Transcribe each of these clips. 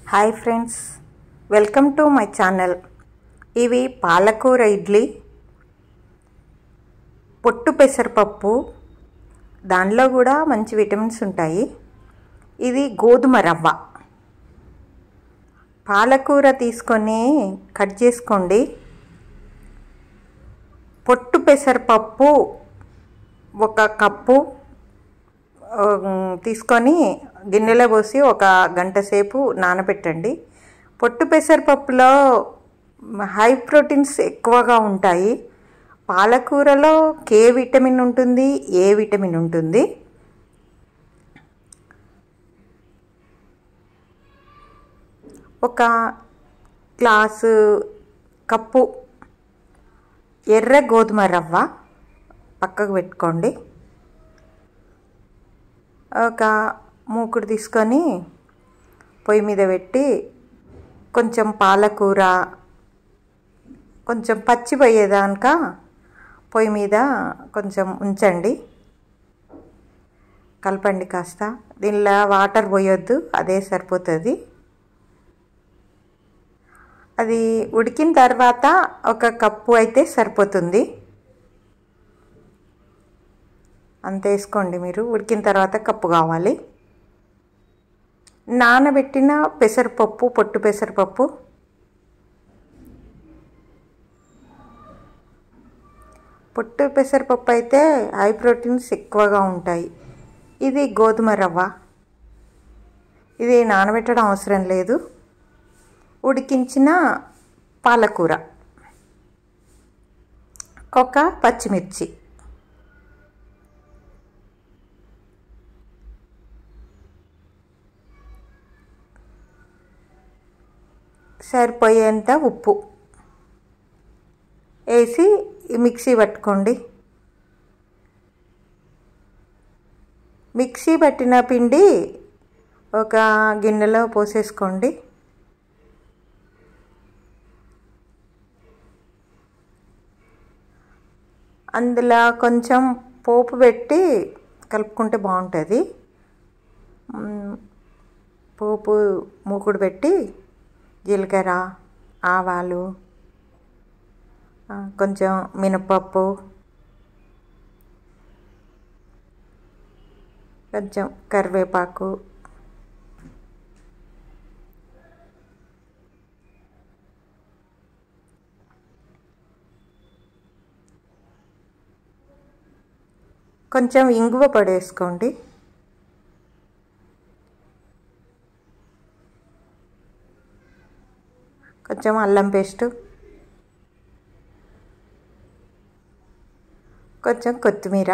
hi friends welcome to my channel ఇవి పాలకూర ఇడ్లీ పొట్టు పెసరపప్పు దానిలో కూడా మంచి విటమిన్స్ ఉంటాయి ఇది గోధుమ రవ్వ పాలకూర తీసుకొని కట్ చేసుకోండి పొట్టు పెసరపప్పు ఒక కప్పు ఆ, తీసుకొని గిన్నెలో పోసి ఒక గంట సేపు నానబెట్టండి పొట్టు పెసరపప్పులో హై ప్రోటీన్స్ ఎక్కువగా ఉంటాయి పాలకూరలో కే విటమిన్ ఉంటుంది ఏ విటమిన్ ఉంటుంది ఒక గ్లాసు కప్పు ఎర్ర గోధుమ రవ్వ పక్కకు పెట్టుకోండి ఒక మూకుడు తీసుకొని పొయ్యి మీద పెట్టి కొంచెం పాలకూర కొంచెం పచ్చి పోయేదాక పొయ్యి మీద కొంచెం ఉంచండి కలపండి కాస్త దీనిలో వాటర్ పోయొద్దు అదే సరిపోతుంది అది ఉడికిన తర్వాత ఒక కప్పు అయితే సరిపోతుంది అంత వేసుకోండి మీరు ఉడికిన తర్వాత కప్పు కావాలి నానబెట్టిన పెసరపప్పు పొట్టు పెసరపప్పు పొట్టు పెసరపప్పు అయితే హై ప్రోటీన్స్ ఎక్కువగా ఉంటాయి ఇది గోధుమ రవ్వ ఇది నానబెట్టడం అవసరం లేదు ఉడికించిన పాలకూర ఒక పచ్చిమిర్చి సరిపోయేంత ఉప్పు వేసి మిక్సీ పట్టుకోండి మిక్సీ పట్టిన పిండి ఒక గిన్నెలో పోసేసుకోండి అందులో కొంచెం పోపు పెట్టి కలుపుకుంటే బాగుంటుంది పోపు మూకుడు పెట్టి జీలకర్ర ఆవాలు కొంచెం మినపప్పు కొంచెం కరివేపాకు కొంచెం ఇంగువ పడేసుకోండి కొంచెం అల్లం పేస్టు కొంచెం కొత్తిమీర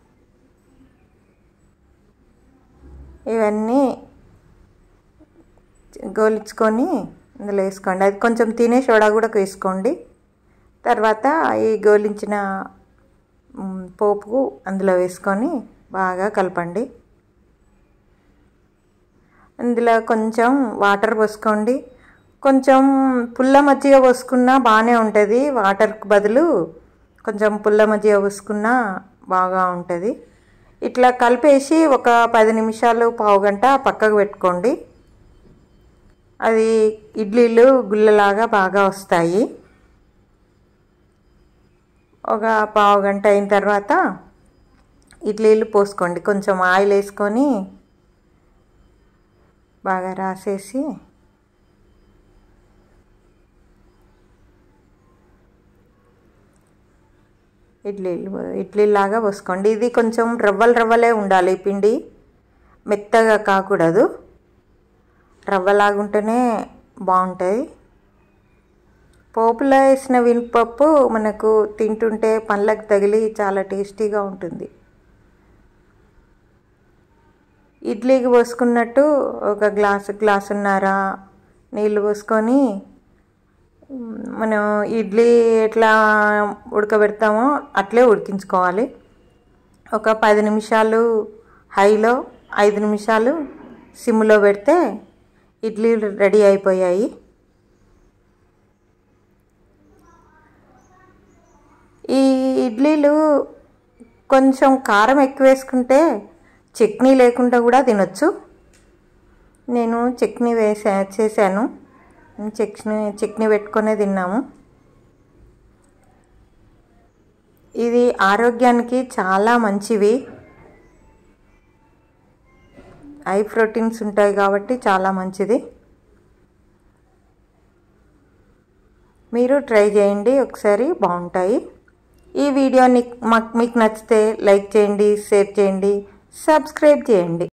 ఇవన్నీ గోలించుకొని ఇందులో వేసుకోండి అది కొంచెం తినే సోడా కూడా వేసుకోండి తర్వాత ఈ గోలించిన పోపు అందులో వేసుకొని బాగా కలపండి ఇందులో కొంచెం వాటర్ పోసుకోండి కొంచెం పుల్ల మజ్జిగ పోసుకున్నా బాగానే ఉంటుంది వాటర్కి బదులు కొంచెం పుల్ల మజ్జిగ పోసుకున్నా బాగా ఉంటుంది ఇట్లా కలిపేసి ఒక పది నిమిషాలు పావు గంట పక్కకు పెట్టుకోండి అది ఇడ్లీలు గుల్లలాగా బాగా వస్తాయి ఒక పావు గంట అయిన తర్వాత ఇడ్లీలు పోసుకోండి కొంచెం ఆయిల్ వేసుకొని బాగా రాసేసి ఇడ్లీలు ఇడ్లీలాగా పోసుకోండి ఇది కొంచెం రవ్వలు రవ్వలే ఉండాలి ఈ పిండి మెత్తగా కాకూడదు రవ్వలాగా ఉంటేనే బాగుంటుంది పోపులో వేసిన వినపప్పు మనకు తింటుంటే పండ్లకు తగిలి చాలా టేస్టీగా ఉంటుంది ఇడ్లీకి పోసుకున్నట్టు ఒక గ్లాసు గ్లాసున్నర నీళ్ళు పోసుకొని మనం ఇడ్లీ ఎట్లా ఉడకబెడతామో అట్లే ఉడికించుకోవాలి ఒక పది నిమిషాలు హైలో ఐదు నిమిషాలు సిమ్లో పెడితే ఇడ్లీలు రెడీ అయిపోయాయి ఈ ఇడ్లీలు కొంచెం కారం ఎక్కువ వేసుకుంటే చట్నీ లేకుండా కూడా తినొచ్చు నేను చట్నీ వేసా చేశాను చట్నీ చట్నీ పెట్టుకునే తిన్నాము ఇది ఆరోగ్యానికి చాలా మంచివి హై ప్రోటీన్స్ ఉంటాయి కాబట్టి చాలా మంచిది మీరు ట్రై చేయండి ఒకసారి బాగుంటాయి ఈ వీడియోని మాకు మీకు నచ్చితే లైక్ చేయండి షేర్ చేయండి సబ్స్క్రైబ్ చేయండి